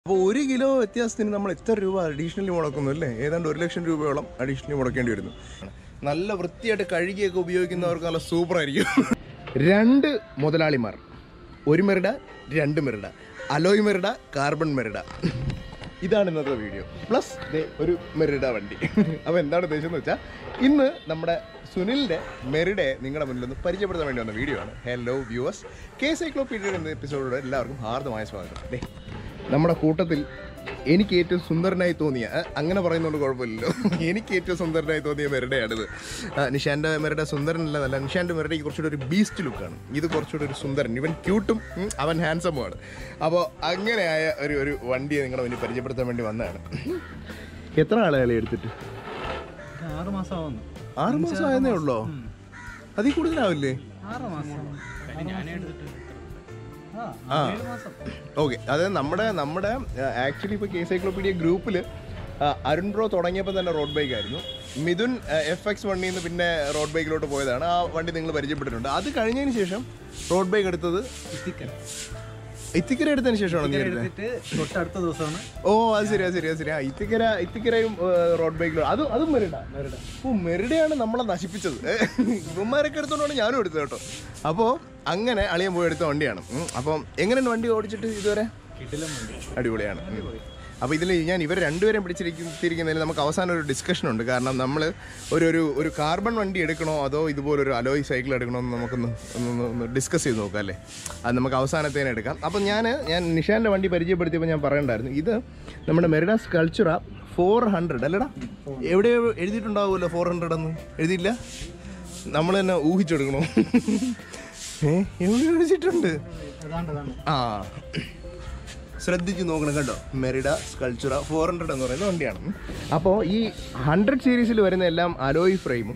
അപ്പോൾ ഒരു കിലോ വ്യത്യാസത്തിന് നമ്മൾ എത്ര രൂപ അഡീഷണലി മുടക്കുന്നു അല്ലേ ഏതാണ്ട് ഒരു ലക്ഷം രൂപയോളം അഡീഷണലി മുടക്കേണ്ടി വരുന്നു നല്ല വൃത്തിയായിട്ട് കഴുകിയൊക്കെ ഉപയോഗിക്കുന്നവർക്ക് നല്ല സൂപ്പർ ആയിരിക്കും രണ്ട് മുതലാളിമാർ ഒരു മെറിഡ രണ്ട് Merida alloy Merida carbon Merida ഇതാണ് ഇന്നത്തെ വീഡിയോ പ്ലസ് ഒരു മെറിഡ വണ്ടി അപ്പോൾ എന്താണ് ഉദ്ദേശം എന്ന് വെച്ചാൽ ഇന്ന് നമ്മുടെ സുനിലിൻ്റെ മെറിഡെ നിങ്ങളുടെ മുന്നിൽ ഒന്ന് പരിചയപ്പെടുത്താൻ വേണ്ടി വന്ന വീഡിയോ ആണ് ഹലോ വ്യൂവേഴ്സ് കെ സൈക്ലോപീഡിയ എന്ന എപ്പിസോഡിലൂടെ എല്ലാവർക്കും ഹാർദമായ സ്വാഗതം ദേ നമ്മുടെ കൂട്ടത്തിൽ എനിക്ക് ഏറ്റവും സുന്ദരനായി തോന്നിയ അഹ് അങ്ങനെ പറയുന്നതുകൊണ്ട് കുഴപ്പമില്ലല്ലോ എനിക്ക് ഏറ്റവും സുന്ദരനായി തോന്നിയ മെറിഡയാണിത് ആ, നിഷാൻ്റെ മെറിഡ സുന്ദരനല്ല നല്ല നിഷാൻ്റെ മെറിഡയ്ക്ക് കുറച്ചുകൂടി ഒരു ബീസ്റ്റ് ലുക്കാണ് ഇത് കുറച്ചുകൂടി ഒരു സുന്ദരൻ ഇവൻ ക്യൂട്ടും ഉം, അവൻ ഹാൻസമുമാണ് അപ്പോൾ അങ്ങനെയായ ഒരു ഒരു വണ്ടിയെ നിങ്ങളുടെ മുന്നിൽ പരിചയപ്പെടുത്താൻ വേണ്ടി വന്നതാണ് എത്ര ആളുകളെ എടുത്തിട്ട് ആറ് മാസമാവുന്നു ആറ് മാസം ആയെന്നേ ഉള്ളോ അതിൽ കൂടുതലാവില്ലേ ആറ് മാസം ഞാനേ എടുത്തിട്ട് ആ ആ. ഏഴ് മാസം ഓക്കെ അത് നമ്മുടെ നമ്മുടെ ആക്ച്വലി ഇപ്പോൾ കെ സൈക്ലോപീഡിയ ഗ്രൂപ്പിൽ അരുൺ ബ്രോ തുടങ്ങിയപ്പോൾ തന്നെ റോഡ് ബൈക്ക് ആയിരുന്നു മിഥുൻ എഫ് എക്സ് വണ്ടിയിൽ നിന്ന് പിന്നെ റോഡ് ബൈക്കിലോട്ട് പോയതാണ് ആ വണ്ടി നിങ്ങൾ പരിചയപ്പെട്ടിട്ടുണ്ട് അത് കഴിഞ്ഞതിന് ശേഷം റോഡ് ബൈക്ക് എടുത്തത് ഇത്തിക്കര ഇത്തിക്കര എടുത്തതിന് ശേഷമാണോ നീ എടുത്തത് എടുത്തിട്ട് തൊട്ടടുത്ത ദിവസമാണ് ഓ അത് ശരി അത് ശരി അത് ശരി ആ ഇത്തിക്കര ഇത്തിക്കരയും റോഡ് ബൈക്കിലും അതും അതും മെറിഡ ഓ മെറിഡയാണ് നമ്മളെ നശിപ്പിച്ചത് ഇവന്മാരൊക്കെ എടുത്തോണ്ടാണ് ഞാനും എടുത്തത് കേട്ടോ അപ്പോൾ അങ്ങനെ അളിയൻ പോയി എടുത്ത വണ്ടിയാണ് ഉം. അപ്പം എങ്ങനെയുണ്ട് വണ്ടി ഓടിച്ചിട്ട് ഇതുവരെ കിട്ടിലും വണ്ടി അടിപൊളിയാണ് അപ്പോൾ ഇതിൽ ഞാൻ ഇവർ രണ്ടുപേരും പിടിച്ചിരിക്കുന്നതിൽ നമുക്ക് അവസാനം ഒരു ഡിസ്കഷൻ ഉണ്ട് കാരണം നമ്മൾ ഒരു ഒരു ഒരു കാർബൺ വണ്ടി എടുക്കണോ അതോ ഇതുപോലൊരു അലോയ് സൈക്കിൾ എടുക്കണോ എന്ന് നമുക്കൊന്ന് ഒന്ന് ഒന്ന് ഡിസ്കസ് ചെയ്ത് നോക്കാം അല്ലേ അത് നമുക്ക് അവസാനത്തേനെ എടുക്കാം അപ്പോൾ ഞാൻ ഞാൻ നിഷാൻ്റെ വണ്ടി പരിചയപ്പെടുത്തിയപ്പോൾ ഞാൻ പറയണ്ടായിരുന്നു ഇത് നമ്മുടെ മെറിഡാസ് കൾച്ചറ ഫോർ ഹൺഡ്രഡ് അല്ലടാ എവിടെ എഴുതിയിട്ടുണ്ടാവുമല്ലോ ഫോർ ഹൺഡ്രഡ് എന്ന് എഴുതിയില്ല നമ്മൾ തന്നെ ഊഹിച്ചെടുക്കണോ ഏ എവിടെ എഴുതിയിട്ടുണ്ട് അതാണ്ട് അതാണ് ആ ശ്രദ്ധിച്ച് നോക്കണം കേട്ടോ മെറിഡ സ്കൾച്ചുറ ഫോർ ഹൺഡ്രഡ് എന്ന് പറയുന്ന വണ്ടിയാണ് അപ്പോൾ ഈ ഹൺഡ്രഡ് സീരീസിൽ വരുന്ന എല്ലാം അലോയ് ഫ്രെയിമും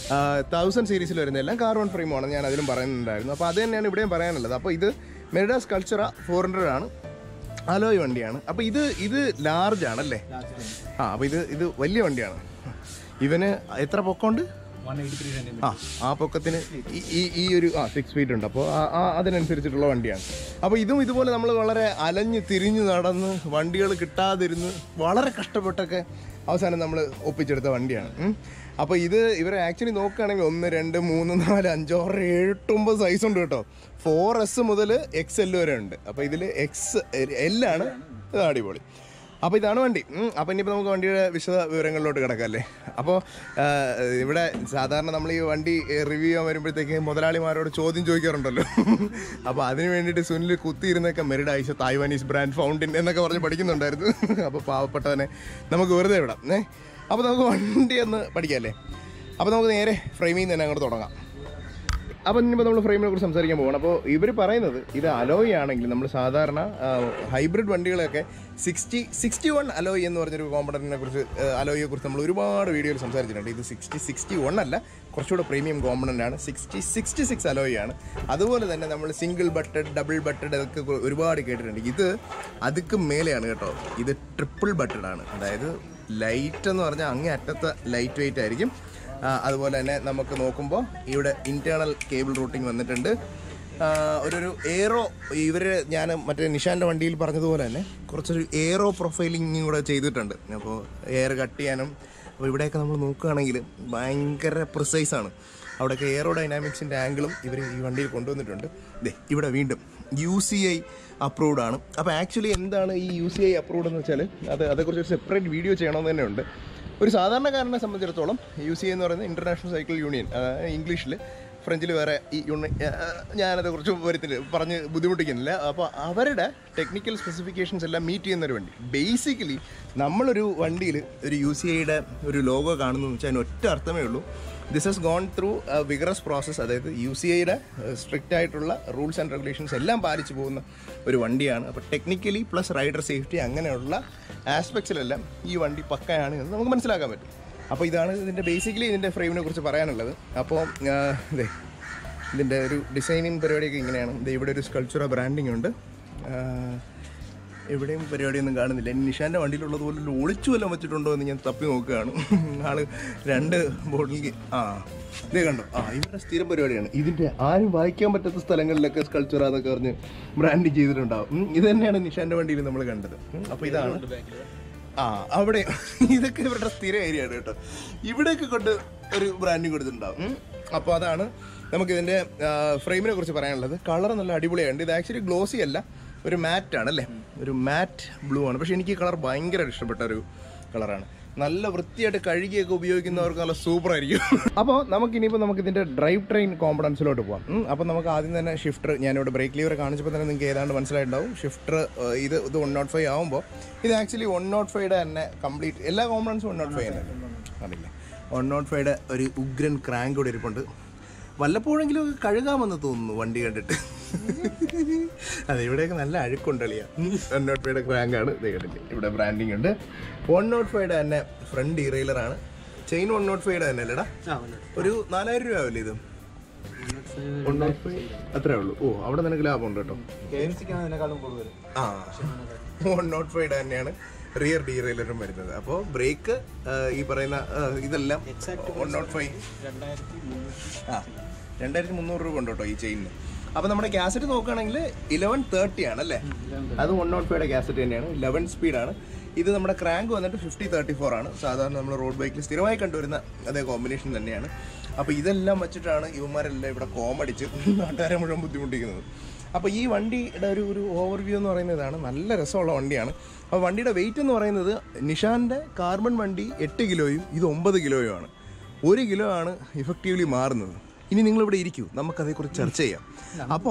തൗസൻഡ് സീരീസിൽ വരുന്ന എല്ലാം കാർബൺ ഫ്രെയിമുമാണ് ഞാൻ അതിലും പറയുന്നുണ്ടായിരുന്നു അപ്പോൾ അത് തന്നെയാണ് ഇവിടെയും പറയാനുള്ളത് അപ്പോൾ ഇത് മെറിഡ സ്കൾച്ചുറ ഫോർ ഹൺഡ്രഡ് ആണ് അലോയ് വണ്ടിയാണ് അപ്പോൾ ഇത് ഇത് ലാർജ് ആണല്ലേ ആ അപ്പോൾ ഇത് ഇത് വലിയ വണ്ടിയാണ് ഇവന് എത്ര പൊക്കമുണ്ട് വൺ എയ്റ്റി ത്രീ സെൻറ്റിമീറ്റർ ആ ആ പൊക്കത്തിന് ഈ- ഈ ഈ ഒരു ആ സിക്സ് ഫീറ്റ് ഉണ്ട് അപ്പോൾ ആ ആ അതിനനുസരിച്ചിട്ടുള്ള വണ്ടിയാണ് അപ്പോൾ ഇതും ഇതുപോലെ നമ്മൾ വളരെ അലഞ്ഞ് തിരിഞ്ഞ് നടന്ന് വണ്ടികൾ കിട്ടാതിരുന്ന് വളരെ കഷ്ടപ്പെട്ടൊക്കെ അവസാനം നമ്മൾ ഒപ്പിച്ചെടുത്ത വണ്ടിയാണ് ഉം. അപ്പോൾ ഇത് ഇവർ ആക്ച്വലി നോക്കുകയാണെങ്കിൽ ഒന്ന് രണ്ട് മൂന്ന് നാല് അഞ്ച് ആറ് ഏഴ് എട്ട് ഒമ്പത് സൈസ് ഉണ്ട് കേട്ടോ ഫോർ എസ് മുതൽ എക്സ് എൽ വരെ ഉണ്ട് അപ്പോൾ ഇതിൽ എക്സ് എല്ലാണ് ഇത് അടിപൊളി അപ്പോൾ ഇതാണ് വണ്ടി ഉം, അപ്പോൾ ഇനിയിപ്പോൾ നമുക്ക് വണ്ടിയുടെ വിശദ വിവരങ്ങളിലോട്ട് കിടക്കാം അല്ലേ അപ്പോൾ ആ, ഇവിടെ സാധാരണ നമ്മൾ ഈ വണ്ടി റിവ്യൂ ചെയ്യാൻ വരുമ്പോഴത്തേക്ക് മുതലാളിമാരോട് ചോദ്യം ചോദിക്കാറുണ്ടല്ലോ അപ്പോൾ അതിന് വേണ്ടിയിട്ട് സുനിൽ കുത്തിയിരുന്നൊക്കെ Merida is a Taiwanese brand founding എന്നൊക്കെ പറഞ്ഞ് പഠിക്കുന്നുണ്ടായിരുന്നു അപ്പോൾ പാവപ്പെട്ടവനെ നമുക്ക് വെറുതെ വിടാം ഏ അപ്പോൾ നമുക്ക് വണ്ടി ഒന്ന് പഠിക്കാം അല്ലേ അപ്പോൾ നമുക്ക് നേരെ ഫ്രെയിമിൽ നിന്ന് തന്നെ അങ്ങോട്ട് തുടങ്ങാം അപ്പം ഇനിയിപ്പോൾ നമ്മൾ ഫ്രെയിമിനെ കുറിച്ച് സംസാരിക്കാൻ പോകണം അപ്പോൾ ഇവർ പറയുന്നത് ഇത് അലോയ് ആണെങ്കിൽ നമ്മൾ സാധാരണ ഹൈബ്രിഡ് വണ്ടികളൊക്കെ സിക്സ്റ്റി സിക്സ്റ്റി വൺ അലോയ് എന്ന് പറഞ്ഞൊരു കോമ്പണൻറ്റിനെ കുറിച്ച് അലോയെ കുറിച്ച് നമ്മൾ ഒരുപാട് വീഡിയോയിൽ സംസാരിച്ചിട്ടുണ്ട് ഇത് സിക്സ്റ്റി സിക്സ്റ്റി വൺ അല്ല കുറച്ചുകൂടെ പ്രീമിയം കോമ്പണൻ്റ് ആണ് സിക്സ്റ്റി സിക്സ്റ്റി സിക്സ് അലോയ് ആണ് അതുപോലെ തന്നെ നമ്മൾ സിംഗിൾ ബട്ടഡ് ഡബിൾ ബട്ടഡ് അതൊക്കെ കു- ഒരുപാട് കേട്ടിട്ടുണ്ട് ഇത് അതുക്ക് മേലെയാണ് കേട്ടോ ഇത് ട്രിപ്പിൾ ബട്ടഡ് ആണ് അതായത് ലൈറ്റ് എന്ന് പറഞ്ഞാൽ അങ്ങേ അറ്റത്തെ ലൈറ്റ് വെയിറ്റ് ആയിരിക്കും ആ, അതുപോലെ തന്നെ നമുക്ക് നോക്കുമ്പോൾ ഇവിടെ ഇന്റേണൽ കേബിൾ റൂട്ടിംഗ് വന്നിട്ടുണ്ട് ആ, ഒരു എയറോ ഇവർ ഞാൻ മറ്റേ നിഷാൻ്റെ വണ്ടിയിൽ പറഞ്ഞതുപോലെ തന്നെ കുറച്ചൊരു എയറോ പ്രൊഫൈലിംഗും കൂടെ ചെയ്തിട്ടുണ്ട് അപ്പോൾ എയർ കട്ട് ചെയ്യാനും അപ്പോൾ ഇവിടെയൊക്കെ നമ്മൾ നോക്കുകയാണെങ്കിൽ ഭയങ്കര പ്രിസൈസ് ആണ് അവിടെയൊക്കെ എയറോ ഡൈനാമിക്സിൻ്റെ ആംഗിളും ഇവർ ഈ വണ്ടിയിൽ കൊണ്ടുവന്നിട്ടുണ്ട് ദേ ഇവിടെ വീണ്ടും യു സി ഐ അപ്രൂവ്ഡ് ആണ് അപ്പോൾ ആക്ച്വലി എന്താണ് ഈ യു സി ഐ അപ്രൂവ്ഡ് എന്ന് വെച്ചാൽ അത് അതേക്കുറിച്ച് ഒരു സെപ്പറേറ്റ് വീഡിയോ ചെയ്യണമെന്ന് തന്നെ ഉണ്ട് ഒരു സാധാരണക്കാരനെ സംബന്ധിച്ചിടത്തോളം യു സി എന്ന് പറയുന്നത് ഇന്റർനാഷണൽ സൈക്കിൾ യൂണിയൻ ഇംഗ്ലീഷിൽ ഫ്രഞ്ചിൽ വേറെ ഈ യൂണി ഞാനത് കുറച്ച് വരുത്തില്ല പറഞ്ഞ് ബുദ്ധിമുട്ടിക്കുന്നില്ല അപ്പോൾ അവരുടെ ടെക്നിക്കൽ സ്പെസിഫിക്കേഷൻസ് എല്ലാം മീറ്റ് ചെയ്യുന്ന ഒരു വണ്ടി ബേസിക്കലി നമ്മളൊരു വണ്ടിയിൽ ഒരു യു സി ഐയുടെ ഒരു ലോഗോ കാണുന്നു വെച്ചാൽ അതിന് ഒറ്റ അർത്ഥമേ ഉള്ളൂ this has gone through rigorous process അതായത് യു സി ഐയുടെ സ്ട്രിക്റ്റ് ആയിട്ടുള്ള റൂൾസ് ആൻഡ് റെഗുലേഷൻസ് എല്ലാം പാലിച്ചു പോകുന്ന ഒരു വണ്ടിയാണ് അപ്പോൾ ടെക്നിക്കലി പ്ലസ് റൈഡർ സേഫ്റ്റി അങ്ങനെയുള്ള ആസ്പെക്ട്സിലെല്ലാം ഈ വണ്ടി പക്കയാണ് എന്ന് നമുക്ക് മനസ്സിലാക്കാൻ പറ്റും അപ്പോൾ ഇതാണ് ഇതിൻ്റെ ബേസിക്കലി ഇതിൻ്റെ ഫ്രെയിമിനെ കുറിച്ച് പറയാനുള്ളത് അപ്പോൾ ഇതേ ഇതിൻ്റെ ഒരു ഡിസൈനിങ് പരിപാടിയൊക്കെ ഇങ്ങനെയാണ് ഇത് ഇവിടെ ഒരു സ്കൾച്ചറ ബ്രാൻഡിങ് ഉണ്ട് ആ, എവിടെയും പരിപാടിയൊന്നും കാണുന്നില്ല ഇനി നിഷാന്റെ വണ്ടിയിലുള്ളത് പോലെ ഒളിച്ചു വല്ലതും വെച്ചിട്ടുണ്ടോ എന്ന് ഞാൻ തപ്പി നോക്കുകയാണ് ആള് രണ്ട് ബോട്ടിലേക്ക് ആ ഇതേ കണ്ടോ ആ ഇവരുടെ സ്ഥിരം പരിപാടിയാണ് ഇതിന്റെ ആരും വായിക്കാൻ പറ്റാത്ത സ്ഥലങ്ങളിലൊക്കെ സ്കൾച്ചർ അതൊക്കെ പറഞ്ഞ് ബ്രാൻഡ് ചെയ്തിട്ടുണ്ടാവും ഉം, ഇത് തന്നെയാണ് നിഷാന്റെ വണ്ടിയിൽ നമ്മൾ കണ്ടത് ഉം, അപ്പൊ ഇതാണ് ആ അവിടെ ഇതൊക്കെ ഇവരുടെ സ്ഥിര ഏരിയ ആണ് കേട്ടോ ഇവിടെയൊക്കെ കൊണ്ട് ഒരു ബ്രാൻഡിങ് കൊടുത്തിട്ടുണ്ടാവും ഉം. അപ്പോൾ അതാണ് നമുക്ക് ഇതിന്റെ ഫ്രെയിമിനെ കുറിച്ച് പറയാനുള്ളത് കളർ നല്ല അടിപൊളിയാണ് ഇത് ആക്ച്വലി ഗ്ലോസി അല്ല ഒരു മാറ്റ് ആണ് അല്ലേ ഒരു മാറ്റ് ബ്ലൂ ആണ് പക്ഷെ എനിക്ക് ഈ കളർ ഭയങ്കര ഇഷ്ടപ്പെട്ട ഒരു കളറാണ് നല്ല വൃത്തിയായിട്ട് കഴുകിയൊക്കെ ഉപയോഗിക്കുന്നവർക്ക് നല്ല സൂപ്പർ ആയിരിക്കും അപ്പോൾ നമുക്ക് ഇനിയിപ്പോൾ നമുക്ക് ഇതിന്റെ ഡ്രൈവ് ട്രെയിൻ കോമ്പണൻസിലോട്ട് പോകാം ഉം. അപ്പോൾ നമുക്ക് ആദ്യം തന്നെ ഷിഫ്റ്റർ ഞാനിവിടെ ബ്രേക്ക് ലീവർ കാണിച്ചപ്പോൾ തന്നെ നിങ്ങൾക്ക് ഏതാണ്ട് മനസ്സിലായിട്ടുണ്ടാവും ഷിഫ്റ്റർ ഇത് ഇത് വൺ നോട്ട് ഫൈവ് ആകുമ്പോൾ ഇത് ആക്ച്വലി വൺ നോട്ട് ഫൈവയുടെ തന്നെ കംപ്ലീറ്റ് എല്ലാ കോമ്പണൻസും വൺ നോട്ട് ഫൈവ് തന്നെ അറിയില്ല വൺ നോട്ട് ഫൈവയുടെ ഒരു ഉഗ്രൻ ക്രാങ്ക് കൂടെ ഇരിപ്പുണ്ട് വല്ലപ്പോഴെങ്കിലും ഒക്കെ കഴുകാമെന്ന് തോന്നുന്നു വണ്ടി കണ്ടിട്ട് അതെ ഇവിടെയൊക്കെ നല്ല അഴുക്കുണ്ടളിയാ വൺ നോട്ട് ഫൈവയുടെ ക്രാങ്ക് ആണ് ഇത് കണ്ടില്ലേ ഇവിടെ ബ്രാൻഡിങ് ഉണ്ട് വൺ നോട്ട് ഫൈവയുടെ തന്നെ ഫ്രണ്ട് ഇറയിലറാണ് ചെയിൻ വൺ നോട്ട് ഫൈവയുടെ തന്നെ അല്ലേടാ ഒരു നാലായിരം രൂപ ആവില്ലേ ഇത് വൺ നോട്ട് ഫൈവ് അത്രേ ഉള്ളൂ ഓ അവിടെ നിനക്ക് ലാഭമുണ്ട് കേട്ടോ ആ വൺ നോട്ട് ഫൈവ് തന്നെയാണ് റിയർ ഡീറെയിലറും വരുന്നത് അപ്പോൾ ബ്രേക്ക് ഈ പറയുന്ന ആ, ഇതെല്ലാം വൺ നോട്ട് ഫൈവ് ആ രണ്ടായിരത്തി മുന്നൂറ് രൂപ ഉണ്ട് കേട്ടോ ഈ ചെയിനിന് അപ്പോൾ നമ്മുടെ കാസറ്റ് നോക്കുകയാണെങ്കിൽ ഇലവൻ തേർട്ടി ആണ് അല്ലേ അത് വൺ നോട്ട് ഫൈവയുടെ കാസറ്റ് തന്നെയാണ് ഇലവൻ സ്പീഡാണ് ഇത് നമ്മുടെ ക്രാങ്ക് വന്നിട്ട് ഫിഫ്റ്റി തേർട്ടി ഫോർ ആണ് സാധാരണ നമ്മൾ റോഡ് ബൈക്കിൽ സ്ഥിരമായി കണ്ടുവരുന്ന അതേ കോമ്പിനേഷൻ തന്നെയാണ് അപ്പോൾ ഇതെല്ലാം വെച്ചിട്ടാണ് ഇവന്മാരെല്ലാം ഇവിടെ കോമടിച്ച് നാട്ടുകാരെ മുഴുവൻ ബുദ്ധിമുട്ടിക്കുന്നത് അപ്പോൾ ഈ വണ്ടിയുടെ ഒരു ഒരു ഓവർവ്യൂ എന്ന് പറയുന്നതാണ് നല്ല രസമുള്ള വണ്ടിയാണ് അപ്പോൾ വണ്ടിയുടെ വെയിറ്റ് എന്ന് പറയുന്നത് നിഷാൻ്റെ കാർബൺ വണ്ടി എട്ട് കിലോയും ഇത് ഒമ്പത് കിലോയും ആണ് ഒരു കിലോ ആണ് ഇഫക്റ്റീവ്ലി മാറുന്നത് ഇനി നിങ്ങൾ ഇവിടെ ഇരിക്കൂ നമുക്കതേക്കുറിച്ച് ചർച്ച ചെയ്യാം അപ്പോൾ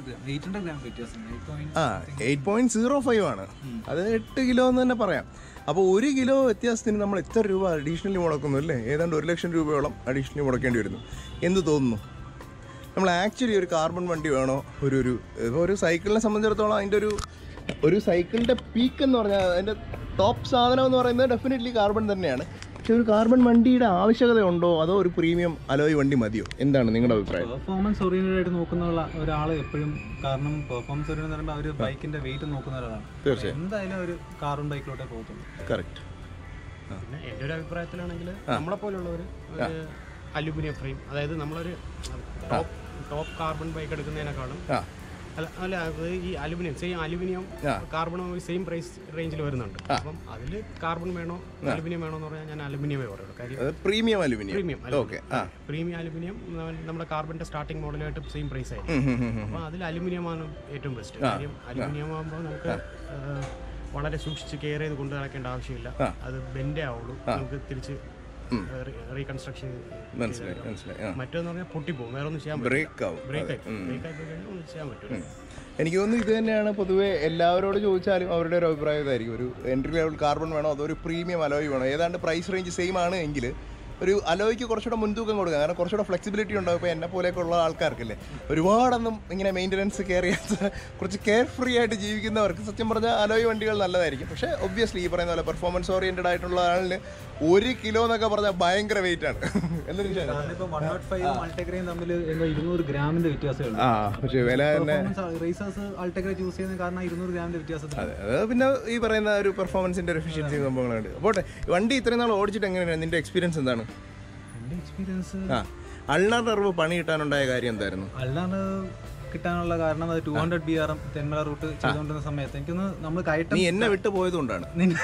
ആ എയ്റ്റ് പോയിന്റ് സീറോ ഫൈവ് ആണ് അത് എട്ട് കിലോ എന്ന് തന്നെ പറയാം അപ്പോൾ ഒരു കിലോ വ്യത്യാസത്തിന് നമ്മൾ എത്ര രൂപ അഡീഷണലി മുടക്കുന്നു അല്ലേ ഏതാണ്ട് ഒരു ലക്ഷം രൂപയോളം അഡീഷണലി മുടക്കേണ്ടി വരുന്നു എന്ത് തോന്നുന്നു നമ്മൾ ആക്ച്വലി ഒരു കാർബൺ വണ്ടി വേണോ ഒരു ഒരു ഇപ്പോൾ ഒരു സൈക്കിളിനെ സംബന്ധിച്ചിടത്തോളം അതിൻ്റെ ഒരു ഒരു സൈക്കിളിൻ്റെ പീക്ക് എന്ന് പറഞ്ഞാൽ അതിൻ്റെ ടോപ്പ് സാധനം എന്ന് പറയുന്നത് ഡെഫിനറ്റ്ലി കാർബൺ തന്നെയാണ് പക്ഷെ ഒരു കാർബൺ വണ്ടിയുടെ ആവശ്യകത ഉണ്ടോ അതോ ഒരു പ്രീമിയം അലോയ് വണ്ടി മതിയോ എന്താണ് നിങ്ങളുടെ അഭിപ്രായം പെർഫോമൻസ് ഓറിയന്റഡ് ആയിട്ട് നോക്കുന്ന ഒരാൾ എപ്പോഴും കാരണം പെർഫോമൻസ് ഓറിയന്റ് എന്ന് പറയുമ്പോൾ അവർ ബൈക്കിന്റെ വെയിറ്റ് നോക്കുന്ന ഒരാളാണ് തീർച്ചയായും എന്തായാലും ഒരു കാർബൺ ബൈക്കിലോട്ടേ പോകത്തുള്ളൂ കറക്റ്റ് പിന്നെ എൻ്റെ ഒരു അഭിപ്രായത്തിലാണെങ്കിൽ നമ്മളെ പോലുള്ളവർ ഒരു അലുമിനിയം ഫ്രെയിം അതായത് നമ്മളൊരു ടോപ്പ് ടോപ്പ് കാർബൺ ബൈക്ക് എടുക്കുന്നതിനേക്കാളും ആ അല്ല അല്ല അത് ഈ അലുമിനിയം സെയിം അലുമിനിയം ആ. കാർബണും സെയിം പ്രൈസ് റേഞ്ചിൽ വരുന്നുണ്ട് അപ്പം അതിൽ കാർബൺ വേണോ അലുമിനിയം വേണോ എന്ന് പറഞ്ഞാൽ ഞാൻ അലുമിനിയമേ പറയുള്ളൂ കാര്യം അത് പ്രീമിയം അലുമിനിയം പ്രീമിയം ഓക്കെ ആ പ്രീമിയം അലുമിനിയം നമ്മുടെ കാർബണിന്റെ സ്റ്റാർട്ടിംഗ് മോഡലായിട്ട് സെയിം പ്രൈസ് ആയിരിക്കും ഉം, ഉം, ഉം, ഉം. അപ്പോൾ അതിൽ അലുമിനിയമാണ് ഏറ്റവും ബെസ്റ്റ് കാര്യം അലുമിനിയം ആകുമ്പോൾ നമുക്ക് ആ, വളരെ സൂക്ഷിച്ച് കെയർ ചെയ്ത് കൊണ്ടു നടക്കേണ്ട ആവശ്യമില്ല അത് ബെൻഡേ ആവുള്ളൂ നമുക്ക് തിരിച്ച് റീകൺസ്ട്രക്ഷൻ മനസ്സിലായി മനസ്സിലായി ആ മറ്റേന്ന് പറഞ്ഞാൽ പൊട്ടിപ്പോകും വേറെ ഒന്നും ചെയ്യാൻ പറ്റില്ല ബ്രേക്ക് ആവും ബ്രേക്ക് ആയി ബ്രേക്ക് ആയി പോയി കഴിഞ്ഞാൽ ഒന്നും ചെയ്യാൻ പറ്റില്ല എനിക്ക് തോന്നുന്നു ഇത് തന്നെയാണ് പൊതുവെ എല്ലാവരോട് ചോദിച്ചാലും അവരുടെ ഒരു അഭിപ്രായം ഇതായിരിക്കും ഒരു എൻട്രി ലെവൽ കാർബൺ വേണോ അതോ ഒരു പ്രീമിയം അലോയ് വേണോ ഏതാണ്ട് പ്രൈസ് റേഞ്ച് സെയിം ആണ് എങ്കിൽ ഒരു അലോയ്ക്ക് കുറച്ചുകൂടെ മുൻതൂക്കം കൊടുക്കുക കാരണം കുറച്ചുകൂടെ ഫ്ലെക്സിബിലിറ്റി ഉണ്ടാവും ഇപ്പോൾ എന്നെ പോലെയൊക്കെ ഉള്ള ആൾക്കാർക്കല്ലേ ഒരുപാടൊന്നും ഇങ്ങനെ മെയിൻ്റനൻസ് കെയർ ചെയ്യാത്ത കുറച്ച് കെയർ ഫ്രീ ആയിട്ട് ജീവിക്കുന്നവർക്ക് സത്യം പറഞ്ഞാൽ അലോയ് വണ്ടികൾ നല്ലതായിരിക്കും പക്ഷേ ഒബ്വിയസ്ലി ഈ പറയുന്ന പോലെ പെർഫോമൻസ് ഓറിയൻറ്റഡ് ആയിട്ടുള്ള ആളിന് ഒരു കിലോ എന്നൊക്കെ പറഞ്ഞാൽ ഭയങ്കര വെയിറ്റ് ആണ് എന്തൊരു വിഷയം അതിപ്പോ വൺ നോട്ട് ഫൈവ് അൾട്ടഗ്രയും തമ്മിൽ എന്തോ ഇരുന്നൂറ് ഗ്രാമിന്റെ വ്യത്യാസമേ ഉള്ളൂ ആ പക്ഷേ വില തന്നെ റേസേഴ്സ് അൾട്ടഗ്ര ചൂസ് ചെയ്യുന്ന കാരണം ഇരുന്നൂറ് ഗ്രാമിന്റെ വ്യത്യാസത്തിൽ അതെ അത് പിന്നെ ഈ പറയുന്ന ഒരു പെർഫോമൻസിന്റെ ഒരു എഫിഷ്യൻസി സംഭവങ്ങളുണ്ട് പോട്ടെ വണ്ടി ഇത്രയും നാൾ ഓടിച്ചിട്ട് എങ്ങനെയാണ് നിന്റെ എക്സ്പീരിയൻസ് എന്താണ് എന്റെ എക്സ്പീരിയൻസ് ആ അൾണർ നെർവ് പണി കിട്ടാനുണ്ടായ കാര്യം എന്തായിരുന്നു അല്ലാണ്ട് കിട്ടാനുള്ള കാരണം അത് two hundred B R M Thenmala route ചെയ്തുകൊണ്ടിരുന്ന സമയത്ത് എനിക്കൊന്ന് നമ്മൾ കയറ്റം നീ എന്നെ വിട്ടു പോയതുകൊണ്ടാണ് നിന്നെ-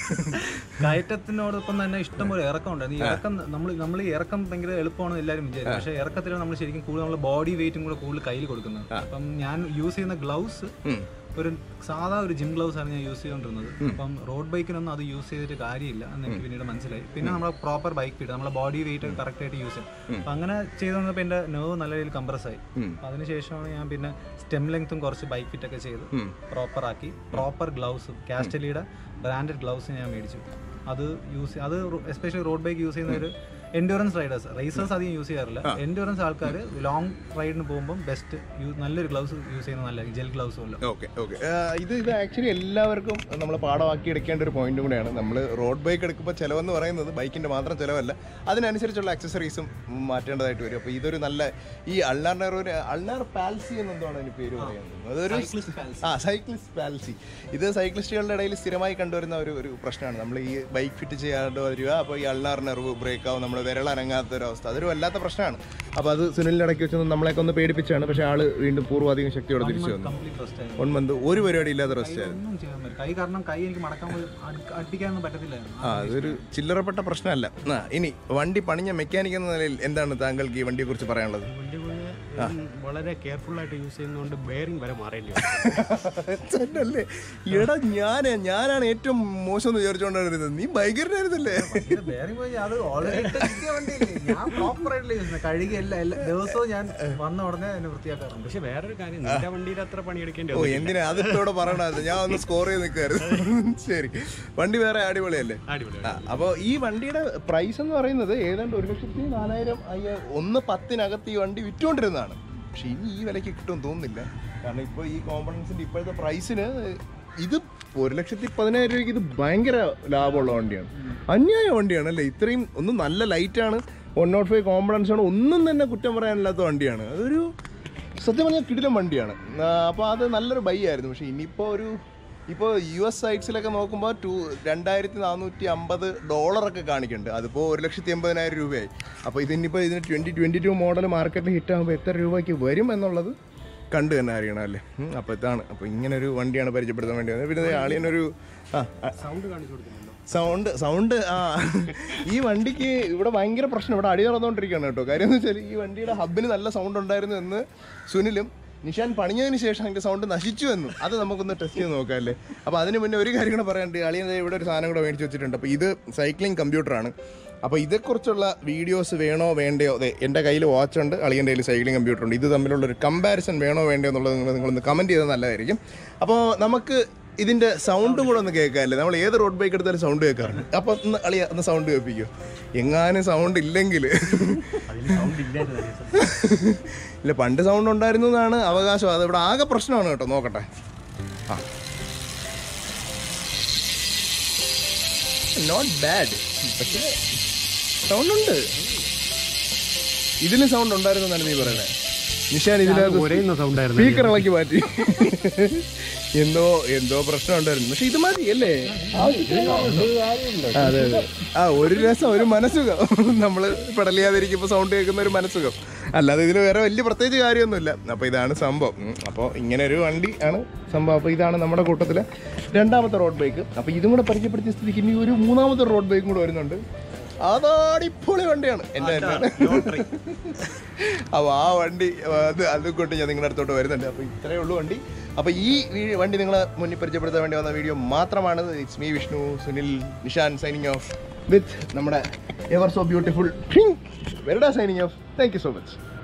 കയറ്റത്തിനോടൊപ്പം തന്നെ ഇഷ്ടംപോലെ ഇറക്കം ഉണ്ടായിരുന്നു ഈ ഇറക്കം നമ്മൾ നമ്മൾ ഈ ഇറക്കം ഭയങ്കര എളുപ്പമാണെന്ന് എല്ലാവരും വിചാരിക്കും പക്ഷേ ഇറക്കത്തിൽ നമ്മൾ ശരിക്കും കൂടുതൽ നമ്മുടെ ബോഡി വെയിറ്റും കൂടെ കൂടുതൽ കയ്യിൽ കൊടുക്കുന്നത് അപ്പം ഞാൻ യൂസ് ചെയ്യുന്ന ഗ്ലൗസ് ഉം. ഒരു സാധാ ഒരു ജിം ഗ്ലൗസ് ആണ് ഞാൻ യൂസ് ചെയ്തുകൊണ്ടിരുന്നത് അപ്പം റോഡ് ബൈക്കിനൊന്നും അത് യൂസ് ചെയ്തിട്ട് കാര്യമില്ല എന്ന് എനിക്ക് പിന്നീട് മനസ്സിലായി പിന്നെ നമ്മുടെ പ്രോപ്പർ ബൈക്ക് ഫീഡ് നമ്മുടെ ബോഡി വെയിറ്റ് കറക്റ്റ് ആയിട്ട് യൂസ് ചെയ്യും അപ്പം അങ്ങനെ ചെയ്തുകൊണ്ടപ്പോൾ എൻ്റെ നെർവ് നല്ല രീതിയിൽ കംപ്രസ് ആയി ഉം. അപ്പം അതിനുശേഷമാണ് ഞാൻ പിന്നെ സ്റ്റെം ലെങ്ത്തും കുറച്ച് ബൈക്ക് ഫിറ്റ് ഒക്കെ ചെയ്ത് ഉം. പ്രോപ്പർ ആക്കി പ്രോപ്പർ ഗ്ലൗസും കാസ്റ്റലിയുടെ ബ്രാൻഡഡ് ഗ്ലൗസ് ഞാൻ മേടിച്ചു അത് യൂസ് അത് എസ്പെഷ്യലി റോഡ് ബൈക്ക് യൂസ് ചെയ്യുന്നവർ എൻഡ്യൂറൻസ് റൈഡേഴ്സ് റേസേഴ്സ് അധികം യൂസ് ചെയ്യാറില്ല എൻഡ്യൂറൻസ് ആൾക്കാർ ലോങ് റൈഡിന് പോകുമ്പോൾ ബെസ്റ്റ് നല്ലൊരു ഗ്ലൗസ് യൂസ് ചെയ്യുന്നത് നല്ല ജെൽ ഗ്ലൗസ് വല്ല ഓക്കെ ഓക്കെ ഇത് ഇത് ആക്ച്വലി എല്ലാവർക്കും നമ്മൾ പാഠമാക്കി എടുക്കേണ്ട ഒരു പോയിന്റ് കൂടെയാണ് നമ്മൾ റോഡ് ബൈക്ക് എടുക്കുമ്പോൾ ചിലവെന്ന് പറയുന്നത് ബൈക്കിന്റെ മാത്രം ചിലവല്ല അതിനനുസരിച്ചുള്ള അക്സസറീസും മാറ്റേണ്ടതായിട്ട് വരും അപ്പോൾ ഇതൊരു നല്ല ഈ അൾനാർ ഒരു അൾനാർ പാൽസി എന്നെന്താണ് അതിന് പേര് പറയുന്നത് അതൊരു ആ സൈക്ലിസ്റ്റ് പാൽസി ഇത് സൈക്ലിസ്റ്റുകളുടെ ഇടയിൽ സ്ഥിരമായി കണ്ടുവരുന്ന ഒരു ഒരു പ്രശ്നമാണ് നമ്മൾ ഈ ബൈക്ക് ഫിറ്റ് ചെയ്യാണ്ട് വരിക അപ്പോൾ ഈ അൾനാർ നെർവ് ബ്രേക്ക് ആവും നമ്മൾ വിരൽ അനങ്ങാത്ത ഒരു അവസ്ഥ അതൊരു വല്ലാത്ത പ്രശ്നമാണ് അപ്പോൾ അത് സുനിലിൻ്റെ ഇടയ്ക്ക് വെച്ച് നമ്മളെയൊക്കെ ഒന്ന് പേടിപ്പിച്ചാണ് പക്ഷേ ആള് വീണ്ടും പൂർവ്വാധികം ശക്തിയോടെ തിരിച്ചു വന്നു കംപ്ലീറ്റ് റെസ്റ്റ് ആയിരുന്നു വൺ മന്ത് ഒരു പരിപാടി ഇല്ലാത്ത റെസ്റ്റ് ആയിരുന്നു ഒന്നും ചെയ്യാൻ പറ്റില്ല കൈ കാരണം കൈ എനിക്ക് മടക്കാൻ പോലും അടി- അടിക്കാനൊന്നും പറ്റത്തില്ലായിരുന്നു ആ അതൊരു ചില്ലറപ്പെട്ട പ്രശ്നമല്ല ആ ഇനി വണ്ടി പണിഞ്ഞ മെക്കാനിക് എന്ന നിലയിൽ എന്താണ് താങ്കൾക്ക് ഈ വണ്ടിയെ കുറിച്ച് പറയാനുള്ളത് വണ്ടി പോലെ വളരെ കെയർഫുൾ ആയിട്ട് യൂസ് ചെയ്യുന്നതുകൊണ്ട് ബെയറിംഗ് വരെ മാറേണ്ടി വരും അല്ലേ എടാ ഞാന് ഞാനാണ് ഏറ്റവും മോശം എന്ന് വിചാരിച്ചുകൊണ്ടായിരുന്നത് നീ ബൈക്കറിനായിരുന്നല്ലേ ബെയറിംഗ് പോയി അത് ഓൾറെഡി വണ്ടിയില്ലേ ഞാൻ പ്രോപ്പർ ആയിട്ടില്ല യൂസ് കഴുകി എല്ലാ എല്ലാ ദിവസവും ഞാൻ വന്ന ഉടനെ എന്നെ വൃത്തിയാക്കാറുണ്ട് പക്ഷെ വേറൊരു കാര്യം നിന്റെ വണ്ടിയിൽ അത്ര പണിയെടുക്കേണ്ടി ഓ വന്നില്ല. എന്തിനാ അതിട്ടോടെ പറയണത് ഞാൻ ഒന്ന് സ്കോർ ചെയ്ത് നിൽക്കായിരുന്നു ശരി വണ്ടി വേറെ അടിപൊളിയല്ലേ അടിപൊളി ആ, അപ്പോൾ ഈ വണ്ടിയുടെ പ്രൈസ് എന്ന് പറയുന്നത് ഏതാണ്ട് ഒരു ലക്ഷത്തി നാലായിരം അയ്യ ഒന്ന് പത്തിനകത്ത് ഈ വണ്ടി വിറ്റുകൊണ്ടിരുന്നതാണ് പക്ഷെ ഇനി ഈ വിലയ്ക്ക് കിട്ടുമെന്ന് തോന്നുന്നില്ല കാരണം ഇപ്പോൾ ഈ കോമ്പണൻസിൻ്റെ ഇപ്പോഴത്തെ പ്രൈസിന് ഇത് ഒരു ലക്ഷത്തി പതിനായിരം രൂപയ്ക്ക് ഇത് ഭയങ്കര ലാഭമുള്ള വണ്ടിയാണ് അന്യായ വണ്ടിയാണ് അല്ലേ ഇത്രയും ഒന്ന് നല്ല ലൈറ്റാണ് വൺ നോട്ട് ഫൈവ് കോമ്പണൻസ് ആണ് ഒന്നും തന്നെ കുറ്റം പറയാനില്ലാത്ത വണ്ടിയാണ് അതൊരു സത്യം പറഞ്ഞാൽ കിടിലം വണ്ടിയാണ് അപ്പോൾ അത് നല്ലൊരു ബൈ ആയിരുന്നു പക്ഷേ ഇനിയിപ്പോൾ ഒരു ഇപ്പോൾ യു എസ് സൈറ്റ്സിലൊക്കെ നോക്കുമ്പോൾ ടു രണ്ടായിരത്തി നാനൂറ്റി അമ്പത് ഡോളറൊക്കെ കാണിക്കുന്നുണ്ട് അതിപ്പോൾ ഒരു ലക്ഷത്തി എൺപതിനായിരം രൂപയായി അപ്പോൾ ഇതിനിപ്പോൾ ഇതിന് ട്വൻറ്റി ട്വൻറ്റി ടു മോഡൽ മാർക്കറ്റിൽ ഹിറ്റാകുമ്പോൾ എത്ര രൂപയ്ക്ക് വരും എന്നുള്ളത് കണ്ടു തന്നെ അറിയണം അല്ലേ ഉം, അപ്പോൾ ഇതാണ് അപ്പോൾ ഇങ്ങനെ ഒരു വണ്ടിയാണ് പരിചയപ്പെടുത്താൻ വേണ്ടി വന്നത്. പിന്നെ ആളിയനൊരു ആ ആ, സൗണ്ട് കാണിച്ചു കൊടുക്കുന്നുണ്ടോ സൗണ്ട് സൗണ്ട് ആ ഈ വണ്ടിക്ക് ഇവിടെ ഭയങ്കര പ്രശ്നം ഇവിടെ അടി നടന്നുകൊണ്ടിരിക്കുകയാണ് കേട്ടോ കാര്യം എന്ന് വെച്ചാൽ ഈ വണ്ടിയുടെ ഹബിന് നല്ല സൗണ്ട് ഉണ്ടായിരുന്നു എന്ന് സുനിലും നിഷാൻ പണിഞ്ഞതിന് ശേഷം അതിന്റെ സൗണ്ട് നശിച്ചു എന്നും അത് നമുക്കൊന്ന് ടെസ്റ്റ് ചെയ്ത് നോക്കാം അല്ലേ അപ്പോൾ അതിന് മുന്നേ ഒരു കാര്യം കൂടെ പറയാനുണ്ട് അളിയൻ ദേ ഇവിടെ ഒരു സാധനം കൂടെ മേടിച്ച് വെച്ചിട്ടുണ്ട് അപ്പോൾ ഇത് സൈക്ലിംഗ് കമ്പ്യൂട്ടറാണ് അപ്പോൾ ഇതേക്കുറിച്ചുള്ള വീഡിയോസ് വേണോ വേണ്ടയോ അതെ എൻ്റെ കയ്യിൽ വാച്ച് ഉണ്ട് അളിയൻ്റെ കയ്യിൽ സൈക്ലിംഗ് കമ്പ്യൂട്ടർ ഉണ്ട് ഇത് തമ്മിലുള്ള ഒരു കമ്പാരിസൺ വേണോ വേണ്ടയോ എന്നുള്ളത് നിങ്ങൾ നിങ്ങളൊന്ന് കമൻറ്റ് ചെയ്താൽ നല്ലതായിരിക്കും അപ്പോൾ നമുക്ക് ഇതിന്റെ സൗണ്ട് കൂടെ ഒന്ന് കേൾക്കാല്ലേ നമ്മൾ ഏത് റോഡ് ബൈക്ക് എടുത്താലും സൗണ്ട് കേൾക്കാറുണ്ട് അപ്പൊ ഒന്ന് അളിയ ഒന്ന് സൗണ്ട് കേൾപ്പിക്കോ എങ്ങാനും സൗണ്ട് ഇല്ലെങ്കിൽ അതിൽ സൗണ്ട് ഇല്ലായിരുന്നു ഇല്ല പണ്ട് സൗണ്ട് ഉണ്ടായിരുന്നു എന്നാണ് അവകാശം അത് ഇവിടെ ആകെ പ്രശ്നമാണ് കേട്ടോ നോക്കട്ടെ ആ നോട്ട് ബാഡ് പക്ഷേ സൗണ്ട് ഉണ്ട് ഇതിന് സൗണ്ട് ഉണ്ടായിരുന്നു എന്നാണ് നീ പറയുന്നത് നിഷാൻ ഇതിനകത്ത് ഒരേന്ന സൗണ്ട് ആയിരുന്നു സ്പീക്കർ ഇളക്കി മാറ്റി എന്തോ എന്തോ പ്രശ്നം ഉണ്ടായിരുന്നു പക്ഷെ ഇത് മതി അല്ലേ അതെ അതെ ആ ഒരു രസം ഒരു മനസ്സുഖം നമ്മൾ പെടലിയാതിരിക്കുമ്പോൾ സൗണ്ട് കേൾക്കുന്ന ഒരു മനസ്സുഖം അല്ലാതെ ഇതിന് വേറെ വലിയ പ്രത്യേകിച്ച് കാര്യമൊന്നുമില്ല അപ്പോൾ ഇതാണ് സംഭവം അപ്പോൾ ഇങ്ങനെ ഒരു വണ്ടി ആണ് സംഭവം അപ്പോൾ ഇതാണ് നമ്മുടെ കൂട്ടത്തിലെ രണ്ടാമത്തെ റോഡ് ബൈക്ക് അപ്പോൾ ഇതും കൂടെ പരിചയപ്പെടുത്തിയ സ്ഥിതിക്ക് ഇനി ഒരു മൂന്നാമത്തെ റോഡ് ബൈക്കും കൂടെ വരുന്നുണ്ട് അതാടിപ്പൊളി വണ്ടിയാണ് എൻ്റെ അപ്പോൾ ആ വണ്ടി അത് അതും കൊണ്ട് ഞാൻ നിങ്ങളുടെ അടുത്തോട്ട് വരുന്നുണ്ട് അപ്പോൾ ഇത്രയേ ഉള്ളൂ വണ്ടി അപ്പോൾ ഈ വീ- വണ്ടി നിങ്ങളെ മുന്നിൽ പരിചയപ്പെടുത്താൻ വേണ്ടി വന്ന വീഡിയോ മാത്രമാണ് it's me Vishnu Sunil Nishan signing off with നമ്മുടെ എവർ സോ ബ്യൂട്ടിഫുൾ വെരഡ signing off thank you so much